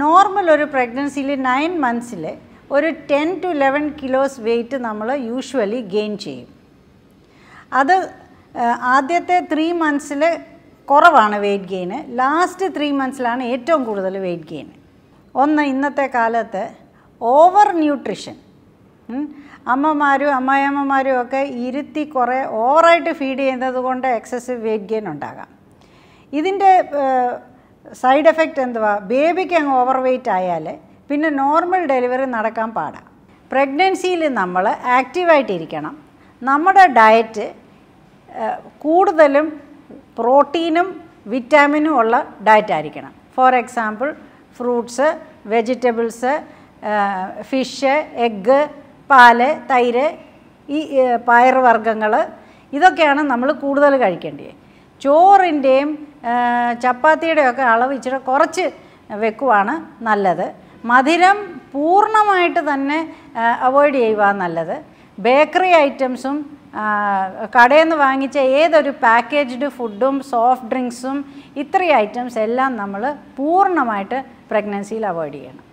normal ഒരു പ്രഗ്നൻസിയിൽ nine മന്ത്സിൽ ഒരു ten to eleven kilos weight നമ്മൾ യൂഷ്വലി ഗെയിൻ ചെയ്യും അത് ആ, ആദ്യത്തെ ത്രീ മന്ത്സിൽ കുറവാണ് വെയിറ്റ് ഗെയിന് ലാസ്റ്റ് ത്രീ മന്ത്സിലാണ് ഏറ്റവും കൂടുതൽ വെയിറ്റ് ഗെയിൻ ഒന്ന് ഇന്നത്തെ കാലത്ത് ഓവർ ന്യൂട്രിഷൻ ഉം, അമ്മമാരും അമ്മായിയമ്മമാരും ഒക്കെ ഇരുത്തി കുറേ ഓവറായിട്ട് ഫീഡ് ചെയ്യുന്നത് കൊണ്ട് എക്സസീവ് വെയിറ്റ് ഗെയിൻ ഉണ്ടാകാം ഇതിൻ്റെ സൈഡ് എഫക്റ്റ് എന്തുവാ ബേബിക്ക് അങ്ങ് ഓവർ വെയിറ്റ് ആയാൽ പിന്നെ നോർമൽ ഡെലിവറി നടക്കാൻ പാടാം പ്രഗ്നൻസിയിൽ നമ്മൾ ആക്റ്റീവായിട്ടിരിക്കണം നമ്മുടെ ഡയറ്റ് ഏഹ്, കൂടുതലും പ്രോട്ടീനും വിറ്റാമിനും ഉള്ള ഡയറ്റ് ആയിരിക്കണം for example fruits vegetables fish egg പാല് തൈര് ഈ ഏഹ്, പയറുവർഗ്ഗങ്ങൾ ഇതൊക്കെയാണ് നമ്മൾ കൂടുതൽ കഴിക്കേണ്ടത് ചോറിൻ്റെയും ചപ്പാത്തിയുടെയും ഒക്കെ അളവ് ഇച്ചിരി കുറച്ച് വെക്കുവാണ് നല്ലത് മധുരം പൂർണ്ണമായിട്ട് തന്നെ അവോയ്ഡ് ചെയ്യുക നല്ലത് ബേക്കറി ഐറ്റംസും കടയിൽ നിന്ന് വാങ്ങിച്ച ഏതൊരു പാക്കേജ്ഡ് ഫുഡും സോഫ്റ്റ് ഡ്രിങ്ക്സും ഇത്രയും ഐറ്റംസ് എല്ലാം നമ്മൾ പൂർണ്ണമായിട്ട് പ്രഗ്നൻസിയിൽ അവോയ്ഡ് ചെയ്യണം